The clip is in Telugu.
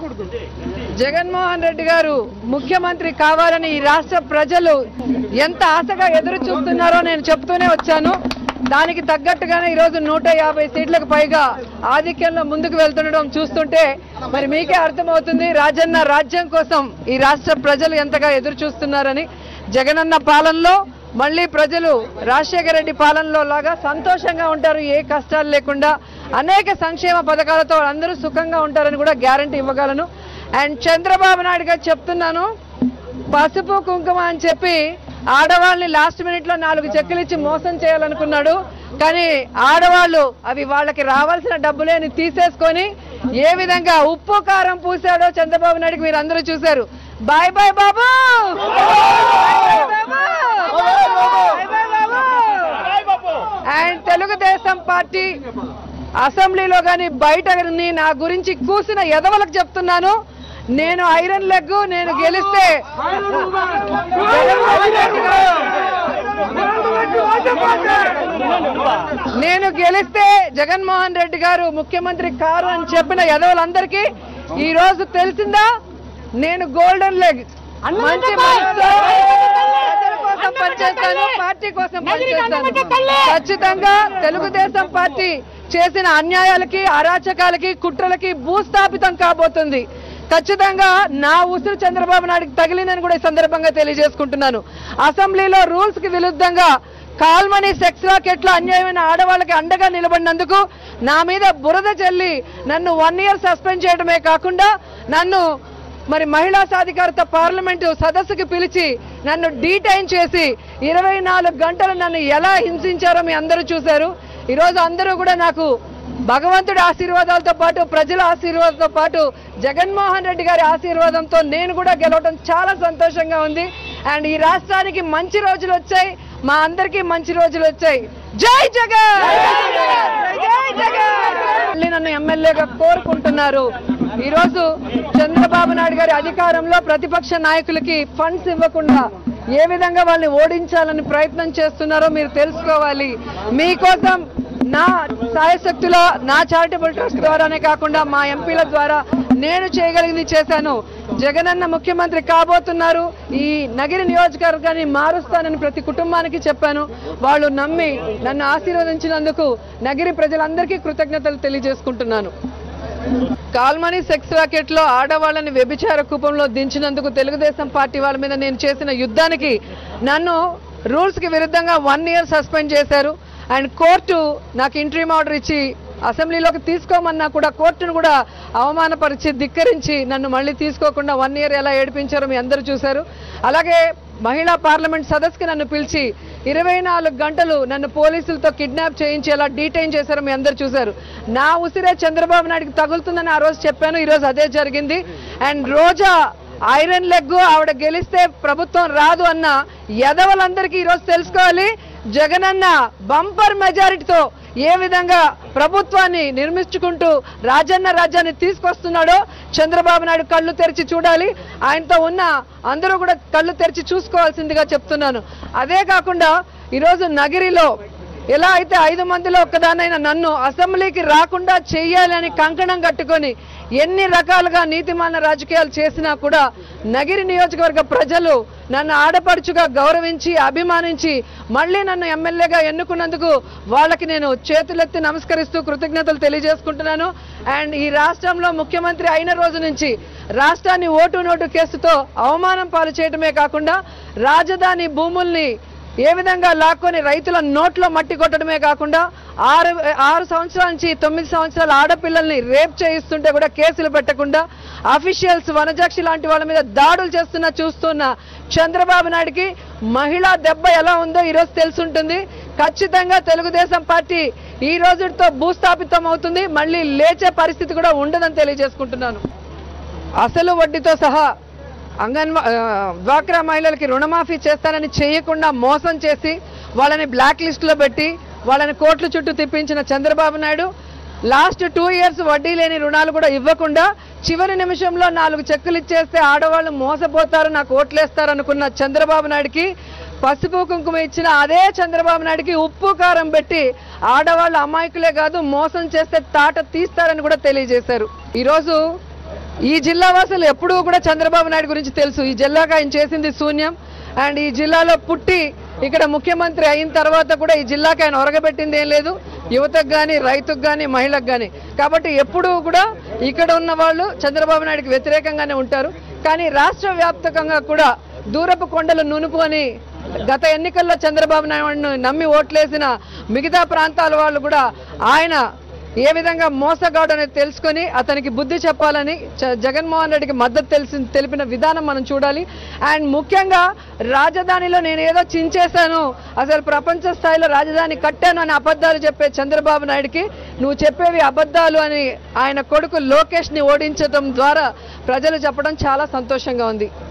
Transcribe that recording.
జగన్మోహన్ రెడ్డి గారు ముఖ్యమంత్రి కావాలని ఈ రాష్ట్ర ప్రజలు ఎంత ఆశగా ఎదురు చూస్తున్నారో నేను చెప్తూనే వచ్చాను దానికి తగ్గట్టుగానే ఈరోజు నూట యాభై సీట్లకు పైగా ఆధిక్యంలో ముందుకు వెళ్తుండడం చూస్తుంటే మరి మీకే అర్థమవుతుంది రాజన్న రాజ్యం కోసం ఈ రాష్ట్ర ప్రజలు ఎంతగా ఎదురు చూస్తున్నారని జగనన్న పాలనలో మళ్ళీ ప్రజలు రాజశేఖర రెడ్డి పాలనలో లాగా సంతోషంగా ఉంటారు ఏ కష్టాలు లేకుండా అనేక సంక్షేమ పథకాలతో అందరూ సుఖంగా ఉంటారని కూడా గ్యారంటీ ఇవ్వగలను అండ్ చంద్రబాబు నాయుడు గారు చెప్తున్నాను పసుపు కుంకుమ అని చెప్పి ఆడవాళ్ళని లాస్ట్ మినిట్ లో నాలుగు చెక్కులు ఇచ్చి మోసం చేయాలనుకున్నాడు కానీ ఆడవాళ్ళు అవి వాళ్ళకి రావాల్సిన డబ్బులేని తీసేసుకొని ఏ విధంగా ఉప్పు కారం పూసాడో చంద్రబాబు నాయుడుకి మీరు అందరూ చూశారు bye bye Babu and Telugu Desam party అసెంబ్లీలో కానీ బయట గాని నా గురించి కూసిన ఎదవలకు చెప్తున్నాను నేను ఐరన్ లెగ్ నేను గెలిస్తే నేను గెలిస్తే జగన్మోహన్ రెడ్డి గారు ముఖ్యమంత్రి కారు అని చెప్పిన ఎదవలందరికీ ఈ రోజు తెలిసిందా నేను గోల్డెన్ లెగ్ మంచి మనసుతో ప్రజల కోసం పనిచేస్తాను పార్టీ కోసం పనిచేస్తాను ఖచ్చితంగా తెలుగుదేశం పార్టీ చేసిన అన్యాయాలకి అరాచకాలకి కుట్రలకి భూస్థాపితం కాబోతుంది ఖచ్చితంగా నా ఉసురు చంద్రబాబు నాయుడుకి తగిలిందని కూడా ఈ సందర్భంగా తెలియజేసుకుంటున్నాను అసెంబ్లీలో రూల్స్ కి విరుద్ధంగా కాల్మనీ సెక్స్ రాకెట్లో అన్యాయమైన ఆడవాళ్ళకి అండగా నిలబడినందుకు నా మీద బురద చల్లి నన్ను వన్ ఇయర్ సస్పెండ్ చేయడమే కాకుండా నన్ను మరి మహిళా సాధికారత పార్లమెంటు సదస్సుకి పిలిచి నన్ను డీటైన్ చేసి ఇరవై నాలుగు గంటలు నన్ను ఎలా హింసించారో మీ అందరూ చూశారు ఈరోజు అందరూ కూడా నాకు భగవంతుడి ఆశీర్వాదాలతో పాటు ప్రజల ఆశీర్వాదంతో పాటు జగన్మోహన్ రెడ్డి గారి ఆశీర్వాదంతో నేను కూడా గెలవడం చాలా సంతోషంగా ఉంది అండ్ ఈ రాష్ట్రానికి మంచి రోజులు వచ్చాయి మా అందరికీ మంచి రోజులు వచ్చాయి జై జగన్ జై జగన్ మళ్ళీ నన్ను ఎమ్మెల్యేగా కోరుకుంటున్నారు ఈ రోజు చంద్రబాబు నాయుడు గారి అధికారంలో ప్రతిపక్ష నాయకులకి ఫండ్స్ ఇవ్వకుండా ఏ విధంగా వాళ్ళని ఓడించాలని ప్రయత్నం చేస్తున్నారో మీరు తెలుసుకోవాలి మీకోసం నా సాయశక్తుల నా చారిటబుల్ ట్రస్ట్ ద్వారానే కాకుండా మా ఎంపీల ద్వారా నేను చేయగలిగింది చేశాను జగనన్న ముఖ్యమంత్రి కాబోతున్నారు ఈ నగిరి నియోజకవర్గాన్ని మారుస్తానని ప్రతి కుటుంబానికి చెప్పాను వాళ్ళు నమ్మి నన్ను ఆశీర్వదించినందుకు నగిరి ప్రజలందరికీ కృతజ్ఞతలు తెలియజేసుకుంటున్నాను కాల్మనీ సెక్స్ రాకెట్ లో ఆడవాళ్ళని వ్యభిచార కూపంలో దించినందుకు తెలుగుదేశం పార్టీ వాళ్ళ మీద నేను చేసిన యుద్ధానికి నన్ను రూల్స్ కి విరుద్ధంగా వన్ ఇయర్ సస్పెండ్ చేశారు అండ్ కోర్టు నాకు ఇంట్రీమ్ ఆర్డర్ ఇచ్చి అసెంబ్లీలోకి తీసుకోమన్నా కూడా కోర్టును కూడా అవమానపరిచి ధిక్కరించి నన్ను మళ్ళీ తీసుకోకుండా వన్ ఇయర్ ఎలా ఏడిపించారో మీ అందరూ చూశారు అలాగే మహిళా పార్లమెంట్ సదస్సుకి నన్ను పిలిచి ఇరవై నాలుగు గంటలు నన్ను పోలీసులతో కిడ్నాప్ చేయించి ఎలా డీటైన్ చేశారో మీ అందరు చూశారు నా ఉసిరే చంద్రబాబు నాయుడుకి తగులుతుందని ఆ రోజు చెప్పాను ఈ రోజు అదే జరిగింది అండ్ రోజా ఐరన్ లెగ్ ఆవిడ గెలిస్తే ప్రభుత్వం రాదు అన్న ఎదవలందరికీ ఈరోజు తెలుసుకోవాలి జగనన్న బంపర్ మెజారిటీతో ఏ విధంగా ప్రభుత్వాన్ని నిర్మించుకుంటూ రాజన్న రాజ్యాన్ని తీసుకొస్తున్నాడో చంద్రబాబు నాయుడు కళ్ళు తెరిచి చూడాలి ఆయనతో ఉన్న అందరూ కూడా కళ్ళు తెరిచి చూసుకోవాల్సిందిగా చెప్తున్నాను అదే కాకుండా ఈరోజు నగిరిలో ఎలా అయితే ఐదు మందిలో ఒక్కదానైన నన్ను అసెంబ్లీకి రాకుండా చెయ్యాలి అని కంకణం కట్టుకొని ఎన్ని రకాలుగా నీతిమాన రాజకీయాలు చేసినా కూడా నగిరి నియోజకవర్గ ప్రజలు నన్ను ఆడపడుచుగా గౌరవించి అభిమానించి మళ్ళీ నన్ను ఎమ్మెల్యేగా ఎన్నుకున్నందుకు వాళ్ళకి నేను చేతులెత్తి నమస్కరిస్తూ కృతజ్ఞతలు తెలియజేసుకుంటున్నాను అండ్ ఈ రాష్ట్రంలో ముఖ్యమంత్రి అయిన రోజు నుంచి రాష్ట్రాన్ని ఓటు నోటు కేసుతో అవమానం పాలు చేయడమే కాకుండా రాజధాని భూముల్ని ఏ విధంగా లాక్కొని రైతుల నోట్లో మట్టి కొట్టడమే కాకుండా ఆరు ఆరు సంవత్సరాల నుంచి తొమ్మిది సంవత్సరాల ఆడపిల్లల్ని రేప్ చేయిస్తుంటే కూడా కేసులు పెట్టకుండా అఫీషియల్స్ వనజాక్షి లాంటి వాళ్ళ మీద దాడులు చేస్తున్న చూస్తున్న చంద్రబాబు నాయుడికి మహిళా దెబ్బ ఎలా ఉందో ఈరోజు తెలుసుంటుంది ఖచ్చితంగా తెలుగుదేశం పార్టీ ఈ రోజుతో భూస్థాపితం అవుతుంది మళ్ళీ లేచే పరిస్థితి కూడా ఉండదని తెలియజేసుకుంటున్నాను అసలు వడ్డీతో సహా అంగన్వా ఆ, డ్వాక్రా మహిళలకి రుణమాఫీ చేస్తానని చేయకుండా మోసం చేసి వాళ్ళని బ్లాక్ లిస్ట్లో పెట్టి వాళ్ళని కోట్ల చుట్టూ తిప్పించిన Chandrababu Naidu last two years వడ్డీ లేని రుణాలు కూడా ఇవ్వకుండా చివరి నిమిషంలో నాలుగు చెక్కులు ఇచ్చేస్తే ఆడవాళ్ళు మోసపోతారు నాకు ఓట్లేస్తారు అనుకున్న చంద్రబాబు నాయుడుకి పసుపు కుంకుమ ఇచ్చిన అదే చంద్రబాబు నాయుడుకి ఉప్పు కారం పెట్టి ఆడవాళ్ళు అమాయకులే కాదు మోసం చేస్తే తాట తీస్తారని కూడా తెలియజేశారు ఈరోజు ఈ జిల్లా వాసులు ఎప్పుడూ కూడా చంద్రబాబు నాయుడు గురించి తెలుసు ఈ జిల్లాకు ఆయన చేసింది శూన్యం అండ్ ఈ జిల్లాలో పుట్టి ఇక్కడ ముఖ్యమంత్రి అయిన తర్వాత కూడా ఈ జిల్లాకి ఆయన ఒరగబెట్టింది ఏం లేదు యువతకు కానీ రైతుకు కానీ మహిళకు కానీ కాబట్టి ఎప్పుడూ కూడా ఇక్కడ ఉన్న వాళ్ళు చంద్రబాబు నాయుడుకి వ్యతిరేకంగానే ఉంటారు కానీ రాష్ట్ర వ్యాప్తంగా కూడా దూరపు కొండలు నునుపు అని గత ఎన్నికల్లో చంద్రబాబు నాయుడును నమ్మి ఓట్లేసిన మిగతా ప్రాంతాల వాళ్ళు కూడా ఆయన ఏ విధంగా మోసగాడు అనేది తెలుసుకొని అతనికి బుద్ధి చెప్పాలని చ- జగన్మోహన్ రెడ్డికి మద్దతు తెలిసి తెలిపిన విధానం మనం చూడాలి అండ్ ముఖ్యంగా రాజధానిలో నేను ఏదో చించేశాను అసలు ప్రపంచ స్థాయిలో రాజధాని కట్టాను అని అబద్ధాలు చెప్పే చంద్రబాబు నాయుడుకి నువ్వు చెప్పేవి అబద్ధాలు అని ఆయన కొడుకు లోకేష్ని ఓడించడం ద్వారా ప్రజలు చెప్పడం చాలా సంతోషంగా ఉంది